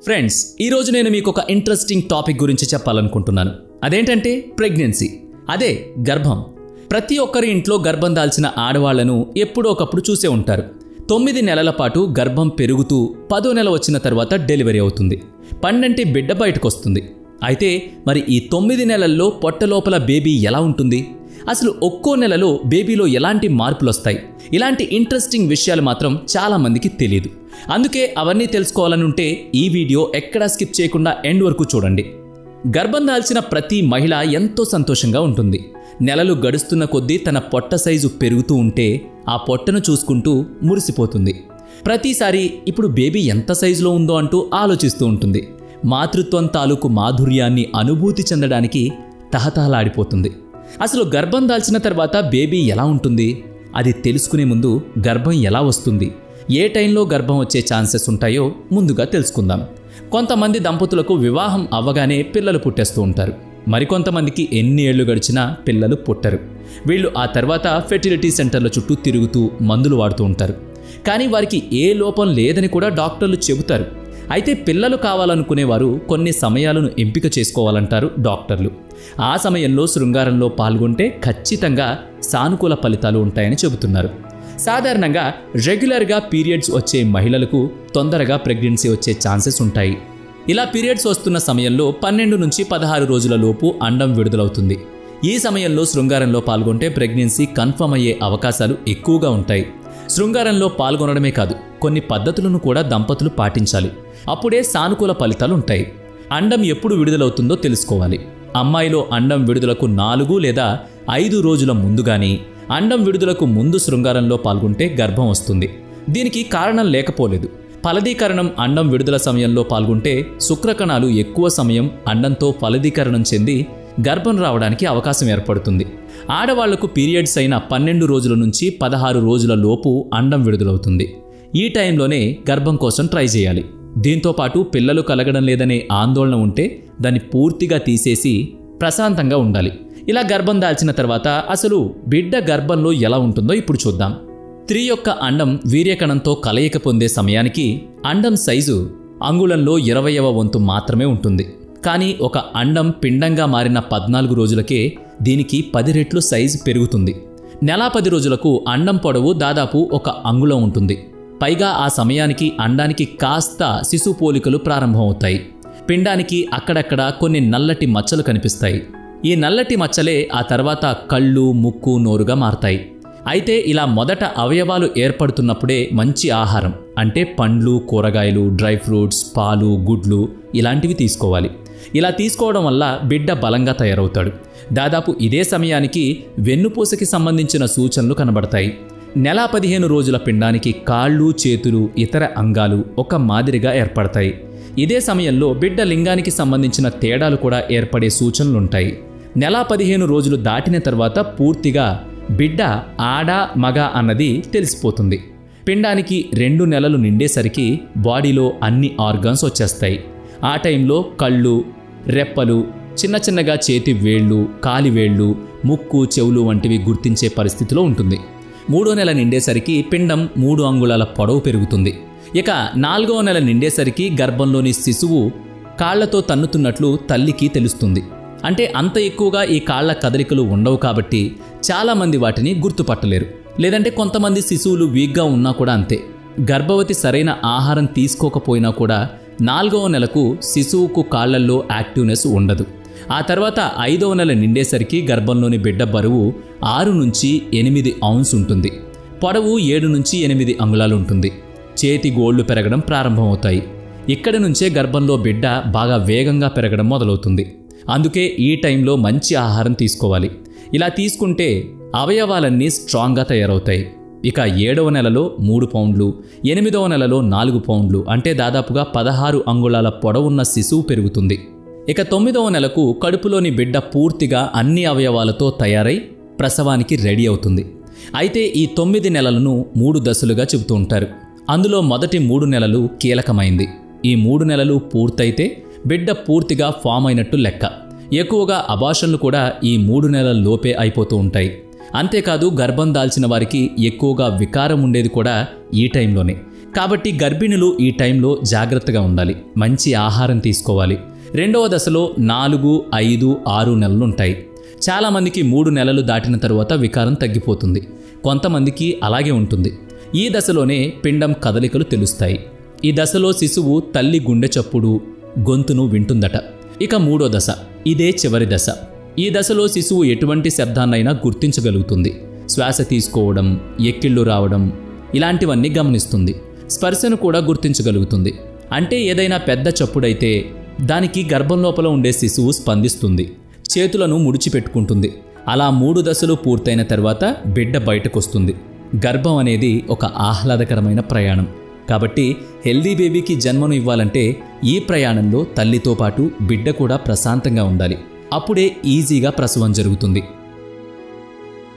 friends ఈరోజు నేను మీకు ఒక ఇంట్రెస్టింగ్ టాపిక్ గురించి చెప్పాలనుకుంటున్నాను అదేంటంటే ప్రెగ్నెన్సీ అదే గర్భం ప్రతి ఒక్కరి ఇంట్లో గర్భం దాల్చిన ఆడవాళ్లను ఎప్పుడో ఒకప్పుడు చూసే ఉంటారు తొమ్మిది నెలల పాటు గర్భం పెరుగుతూ పదో నెల వచ్చిన తర్వాత డెలివరీ అవుతుంది పండంటి బిడ్డ బయటకు వస్తుంది అయితే మరి ఈ తొమ్మిది నెలల్లో పొట్ట లోపల బేబీ ఎలా ఉంటుంది అసలు ఒక్కో నెలలో బేబీలో ఎలాంటి మార్పులు వస్తాయి ఇలాంటి ఇంట్రెస్టింగ్ విషయాలు మాత్రం చాలా మందికి తెలియదు అందుకే అవన్నీ తెలుసుకోవాలనుంటే ఈ వీడియో ఎక్కడా స్కిప్ చేయకుండా ఎండ్ వరకు చూడండి గర్భం దాల్చిన ప్రతి మహిళ ఎంతో సంతోషంగా ఉంటుంది నెలలు గడుస్తున్న కొద్దీ తన పొట్ట సైజు పెరుగుతూ ఉంటే ఆ పొట్టను చూసుకుంటూ మురిసిపోతుంది ప్రతిసారి ఇప్పుడు బేబీ ఎంత సైజులో ఉందో అంటూ ఆలోచిస్తూ ఉంటుంది మాతృత్వం తాలూకు మాధుర్యాన్ని అనుభూతి చెందడానికి తహతహలాడిపోతుంది అసలు గర్భం దాల్చిన తర్వాత బేబీ ఎలా ఉంటుంది అది తెలుసుకునే ముందు గర్భం ఎలా వస్తుంది ఏ టైంలో గర్భం వచ్చే ఛాన్సెస్ ఉంటాయో ముందుగా తెలుసుకుందాం కొంతమంది దంపతులకు వివాహం అవ్వగానే పిల్లలు పుట్టేస్తూ ఉంటారు మరికొంతమందికి ఎన్ని ఏళ్లు గడిచినా పిల్లలు పుట్టరు వీళ్ళు ఆ తర్వాత ఫెర్టిలిటీ సెంటర్ల చుట్టూ తిరుగుతూ మందులు వాడుతూ ఉంటారు కానీ వారికి ఏ లోపం లేదని కూడా డాక్టర్లు చెబుతారు అయితే పిల్లలు కావాలనుకునేవారు కొన్ని సమయాలను ఎంపిక చేసుకోవాలంటారు డాక్టర్లు ఆ సమయంలో శృంగారంలో పాల్గొంటే ఖచ్చితంగా సానుకూల ఫలితాలు ఉంటాయని చెబుతున్నారు సాధారణంగా రెగ్యులర్గా పీరియడ్స్ వచ్చే మహిళలకు తొందరగా ప్రెగ్నెన్సీ వచ్చే ఛాన్సెస్ ఉంటాయి ఇలా పీరియడ్స్ వస్తున్న సమయంలో పన్నెండు నుంచి పదహారు రోజుల లోపు అండం విడుదలవుతుంది ఈ సమయంలో శృంగారంలో పాల్గొంటే ప్రెగ్నెన్సీ కన్ఫర్మ్ అయ్యే అవకాశాలు ఎక్కువగా ఉంటాయి శృంగారంలో పాల్గొనడమే కాదు కొన్ని పద్ధతులను కూడా దంపతులు పాటించాలి అప్పుడే సానుకూల ఫలితాలు ఉంటాయి అండం ఎప్పుడు విడుదలవుతుందో తెలుసుకోవాలి అమ్మాయిలో అండం విడుదలకు నాలుగు లేదా ఐదు రోజుల ముందుగాని అండం విడుదలకు ముందు శృంగారంలో పాల్గొంటే గర్భం వస్తుంది దీనికి కారణం లేకపోలేదు ఫలదీకరణం అండం విడుదల సమయంలో పాల్గొంటే శుక్రకణాలు ఎక్కువ సమయం అండంతో ఫలదీకరణం చెంది గర్భం రావడానికి అవకాశం ఏర్పడుతుంది ఆడవాళ్లకు పీరియడ్స్ అయిన పన్నెండు రోజుల నుంచి పదహారు రోజుల లోపు అండం విడుదలవుతుంది ఈ టైంలోనే గర్భం కోసం ట్రై చేయాలి దీంతో పాటు పిల్లలు కలగడం లేదనే ఆందోళన ఉంటే దాన్ని పూర్తిగా తీసేసి ప్రశాంతంగా ఉండాలి ఇలా గర్భం దాల్చిన తర్వాత అసలు బిడ్డ గర్భంలో ఎలా ఉంటుందో ఇప్పుడు చూద్దాం స్త్రీ యొక్క అండం వీర్యకణంతో కలయిక పొందే సమయానికి అండం సైజు అంగుళంలో ఇరవయవ వంతు మాత్రమే ఉంటుంది కానీ ఒక అండం పిండంగా మారిన పద్నాలుగు రోజులకే దీనికి పది రెట్లు సైజు పెరుగుతుంది నెలా పది రోజులకు అండం పొడవు దాదాపు ఒక అంగుళం ఉంటుంది పైగా ఆ సమయానికి అండానికి కాస్త శిశు పోలికలు ప్రారంభమవుతాయి పిండానికి అక్కడక్కడ కొన్ని నల్లటి మచ్చలు కనిపిస్తాయి ఈ నల్లటి మచ్చలే ఆ తర్వాత కళ్ళు ముక్కు నోరుగా మారతాయి అయితే ఇలా మొదట అవయవాలు ఏర్పడుతున్నప్పుడే మంచి ఆహారం అంటే పండ్లు కూరగాయలు డ్రై ఫ్రూట్స్ పాలు గుడ్లు ఇలాంటివి తీసుకోవాలి ఇలా తీసుకోవడం వల్ల బిడ్డ బలంగా తయారవుతాడు దాదాపు ఇదే సమయానికి వెన్నుపూసకి సంబంధించిన సూచనలు కనబడతాయి నెల పదిహేను రోజుల పిండానికి కాళ్ళు చేతులు ఇతర అంగాలు ఒక మాదిరిగా ఏర్పడతాయి ఇదే సమయంలో బిడ్డ లింగానికి సంబంధించిన తేడాలు కూడా ఏర్పడే సూచనలుంటాయి నెల పదిహేను రోజులు దాటిన తర్వాత పూర్తిగా బిడ్డ ఆడ మగ అన్నది తెలిసిపోతుంది పిండానికి రెండు నెలలు నిండేసరికి బాడీలో అన్ని ఆర్గాన్స్ వచ్చేస్తాయి ఆ టైంలో కళ్ళు రెప్పలు చిన్న చిన్నగా చేతి వేళ్ళు కాలి వేళ్ళు ముక్కు చెవులు వంటివి గుర్తించే పరిస్థితిలో ఉంటుంది మూడో నెల నిండేసరికి పిండం మూడు అంగుళాల పొడవు పెరుగుతుంది ఇక నాలుగవ నెల నిండేసరికి గర్భంలోని శిశువు కాళ్లతో తన్నుతున్నట్లు తల్లికి తెలుస్తుంది అంటే అంత ఎక్కువగా ఈ కాళ్ల కదలికలు ఉండవు కాబట్టి చాలామంది వాటిని గుర్తుపట్టలేరు లేదంటే కొంతమంది శిశువులు వీక్గా ఉన్నా కూడా అంతే గర్భవతి సరైన ఆహారం తీసుకోకపోయినా కూడా నాలుగవ నెలకు శిశువుకు కాళ్లల్లో యాక్టివ్నెస్ ఉండదు ఆ తర్వాత ఐదవ నెల నిండేసరికి గర్భంలోని బిడ్డ బరువు ఆరు నుంచి ఎనిమిది ఔన్స్ ఉంటుంది పొడవు ఏడు నుంచి ఎనిమిది అంగుళాలు ఉంటుంది చేతి గోళ్లు పెరగడం ప్రారంభమవుతాయి ఇక్కడి నుంచే గర్భంలో బిడ్డ బాగా వేగంగా పెరగడం మొదలవుతుంది అందుకే ఈ టైంలో మంచి ఆహారం తీసుకోవాలి ఇలా తీసుకుంటే అవయవాలన్నీ స్ట్రాంగ్గా తయారవుతాయి ఇక ఏడవ నెలలో మూడు పౌండ్లు ఎనిమిదవ నెలలో నాలుగు పౌండ్లు అంటే దాదాపుగా పదహారు అంగుళాల పొడవున్న శిశువు పెరుగుతుంది ఇక తొమ్మిదవ నెలకు కడుపులోని బిడ్డ పూర్తిగా అన్ని అవయవాలతో తయారై ప్రసవానికి రెడీ అవుతుంది అయితే ఈ తొమ్మిది నెలలను మూడు దశలుగా చెబుతూ ఉంటారు అందులో మొదటి మూడు నెలలు కీలకమైంది ఈ మూడు నెలలు పూర్తయితే బిడ్డ పూర్తిగా ఫామ్ అయినట్టు లెక్క ఎక్కువగా అబాషన్లు కూడా ఈ మూడు నెలల లోపే అయిపోతూ ఉంటాయి అంతేకాదు గర్భం దాల్చిన వారికి ఎక్కువగా వికారం ఉండేది కూడా ఈ టైంలోనే కాబట్టి గర్భిణులు ఈ టైంలో జాగ్రత్తగా ఉండాలి మంచి ఆహారం తీసుకోవాలి రెండవ దశలో నాలుగు ఐదు ఆరు నెలలు ఉంటాయి చాలామందికి మూడు నెలలు దాటిన తరువాత వికారం తగ్గిపోతుంది కొంతమందికి అలాగే ఉంటుంది ఈ దశలోనే పిండం కదలికలు తెలుస్తాయి ఈ దశలో శిశువు తల్లి గుండె చప్పుడు గొంతును వింటుందట ఇక మూడో దశ ఇదే చివరి దశ ఈ దశలో శిశువు ఎటువంటి శబ్దాన్నైనా గుర్తించగలుగుతుంది శ్వాస తీసుకోవడం ఎక్కిళ్ళు రావడం ఇలాంటివన్నీ గమనిస్తుంది స్పర్శను కూడా గుర్తించగలుగుతుంది అంటే ఏదైనా పెద్ద చప్పుడైతే దానికి గర్భం లోపల ఉండే శిశువు స్పందిస్తుంది చేతులను ముడిచిపెట్టుకుంటుంది అలా మూడు దశలు పూర్తయిన తర్వాత బిడ్డ బయటకొస్తుంది గర్భం అనేది ఒక ఆహ్లాదకరమైన ప్రయాణం కాబట్టి హెల్దీ బేబీకి జన్మను ఇవ్వాలంటే ఈ ప్రయాణంలో తల్లితో పాటు బిడ్డ కూడా ప్రశాంతంగా ఉండాలి అప్పుడే ఈజీగా ప్రసవం జరుగుతుంది